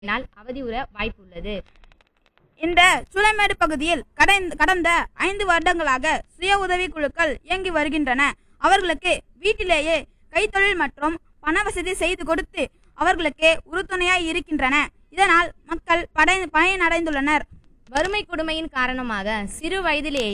னால் அவதியுற வாய்ப்புள்ளது இந்த சூளைமேடு பகுதியில் கடந்த கடந்த ஐந்து வருடங்களாக சுய உதவி குழுக்கள் இயங்கி வருகின்றன அவர்களுக்கு வீட்டிலேயே கைத்தொழில் மற்றும் பண வசதி செய்து கொடுத்து அவர்களுக்கு உறுதுணையாய் இருக்கின்றன இதனால் மக்கள் படை பயனடைந்துள்ளனர் வறுமை கொடுமையின் காரணமாக சிறு வயதிலேயே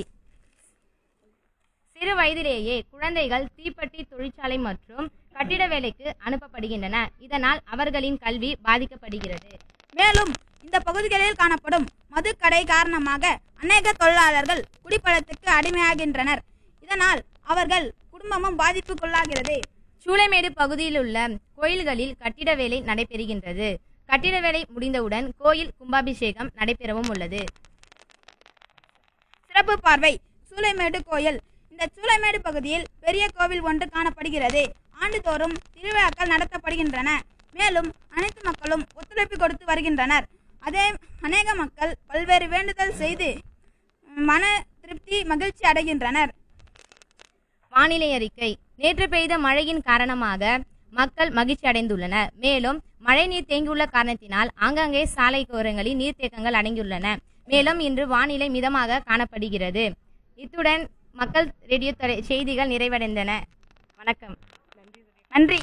சிறு வயதிலேயே குழந்தைகள் தீப்பெட்டி தொழிற்சாலை மற்றும் கட்டிட வேலைக்கு அனுப்பப்படுகின்றன இதனால் அவர்களின் கல்வி பாதிக்கப்படுகிறது மேலும் இந்த பகுதிகளில் காணப்படும் மதுக்கடை காரணமாக அநேக தொழிலாளர்கள் குடிப்பழத்துக்கு அடிமையாகின்றனர் இதனால் அவர்கள் குடும்பமும் பாதிப்புக்குள்ளாகிறது சூளைமேடு பகுதியில் உள்ள கோயில்களில் கட்டிட வேலை நடைபெறுகின்றது கட்டிட வேலை முடிந்தவுடன் கோயில் கும்பாபிஷேகம் நடைபெறவும் உள்ளது சிறப்பு பார்வை சூளைமேடு கோயில் இந்த சூளைமேடு பகுதியில் பெரிய கோவில் ஒன்று காணப்படுகிறது ஆண்டுதோறும் திருவிழாக்கள் நடத்தப்படுகின்றன மேலும் அனைத்து மக்களும் ஒத்துழைப்பு கொடுத்து வருகின்றனர் அதே அநேக மக்கள் பல்வேறு வேண்டுதல் செய்து மன திருப்தி மகிழ்ச்சி அடைகின்றனர் வானிலை அறிக்கை நேற்று பெய்த மழையின் காரணமாக மக்கள் மகிழ்ச்சி அடைந்துள்ளனர் மேலும் மழைநீர் தேங்கியுள்ள காரணத்தினால் ஆங்காங்கே சாலை ஓரங்களில் நீர்த்தேக்கங்கள் அடங்கியுள்ளன மேலும் இன்று வானிலை மிதமாக காணப்படுகிறது இத்துடன் மக்கள் ரேடியோ தொலை- செய்திகள் நிறைவடைந்தன வணக்கம் நன்றி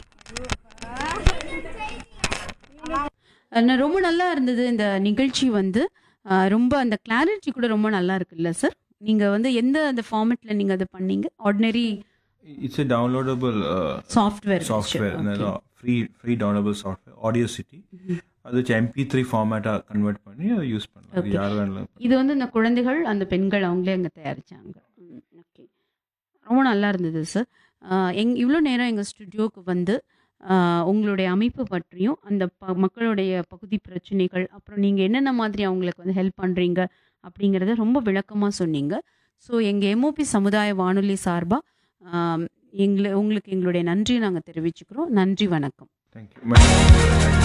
அஹ் ரொம்ப நல்லா இருந்தது இந்த நிகழ்ச்சி வந்து அஹ் ரொம்ப அந்த கிளாரிட்டி கூட ரொம்ப நல்லா இருக்குல்ல சார் நீங்க வந்து எந்த அந்த ஃபார்மேட்ல நீங்க அதை பண்ணீங்க ordinary It's a downloadable uh, software software, no, free free downloadable software, Audio City. அது எம்பி த்ரீ ஃபார்மேட்டாக கன்வெர்ட் பண்ணி அதை யூஸ் பண்ணலாம் அது Okay. யார் வேணாலும் இது வந்து இந்த குழந்தைகள் அந்த பெண்கள் அவங்களே அங்கே தயாரிச்சாங்க ஓகே ரொம்ப நல்லா இருந்தது சார் எங் இவ்வளோ நேரம் எங்கள் ஸ்டுடியோவுக்கு வந்து அஹ், உங்களுடைய அமைப்பு பற்றியும் அந்த ப மக்களுடைய பகுதி பிரச்சனைகள் அப்புறம் நீங்கள் என்னென்ன மாதிரி அவங்களுக்கு வந்து ஹெல்ப் பண்ணுறீங்க அப்படிங்கிறத ரொம்ப விளக்கமாக சொன்னீங்க ஸோ எங்கள் எம்ஓபி சமுதாய வானொலி சார்பாக எங்களை உங்களுக்கு எங்களுடைய நன்றியை நாங்கள் தெரிவிச்சுக்கிறோம் நன்றி வணக்கம் thank you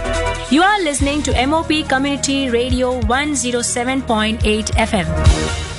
You are listening to MOP Community Radio 107.8 FM.